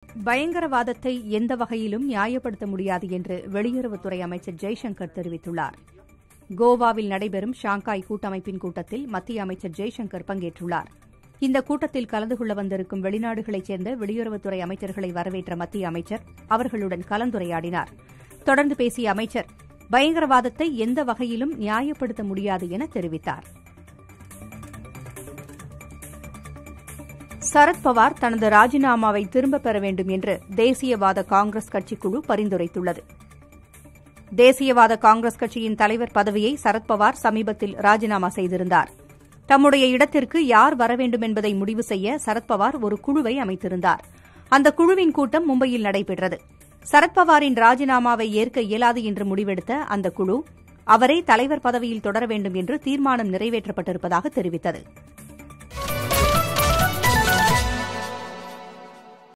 பயங்கரவாதத்தை எந்த வகையிலும் நியாயப்படுத்த முடியாது என்று வெளியுறவுத்துறை அமைச்சர் ஜெய்சங்கர் தெரிவித்துள்ளார் கோவாவில் நடைபெறும் ஷாங்காய் கூட்டமைப்பின் கூட்டத்தில் மத்திய அமைச்சர் ஜெய்சங்கர் பங்கேற்றுள்ளார் இந்த கூட்டத்தில் கலந்து கொள்ள வந்திருக்கும் வெளிநாடுகளைச் சேர்ந்த வெளியுறவுத்துறை அமைச்சர்களை வரவேற்ற மத்திய அமைச்சர் அவர்களுடன் கலந்துரையாடினார் தொடர்ந்து பேசிய அமைச்சர் பயங்கரவாதத்தை எந்த வகையிலும் நியாயப்படுத்த முடியாது என தெரிவித்தார் சரத்பவார் தனது ராஜினாமாவை திரும்பப் பெற வேண்டும் என்று தேசியவாத காங்கிரஸ் கட்சிக்குழு பரிந்துரைத்துள்ளது தேசியவாத காங்கிரஸ் கட்சியின் தலைவர் பதவியை சரத்பவார் சமீபத்தில் ராஜினாமா செய்திருந்தார் தம்முடைய இடத்திற்கு யார் வர வேண்டும் என்பதை முடிவு செய்ய சரத்பவார் ஒரு குழுவை அமைத்திருந்தார் அந்த குழுவின் கூட்டம் மும்பையில் நடைபெற்றது சரத்பவாரின் ராஜினாமாவை ஏற்க இயலாது என்று முடிவெடுத்த அந்த குழு அவரே தலைவர் பதவியில் தொடர வேண்டும் என்று தீர்மானம் நிறைவேற்றப்பட்டிருப்பதாக தெரிவித்தது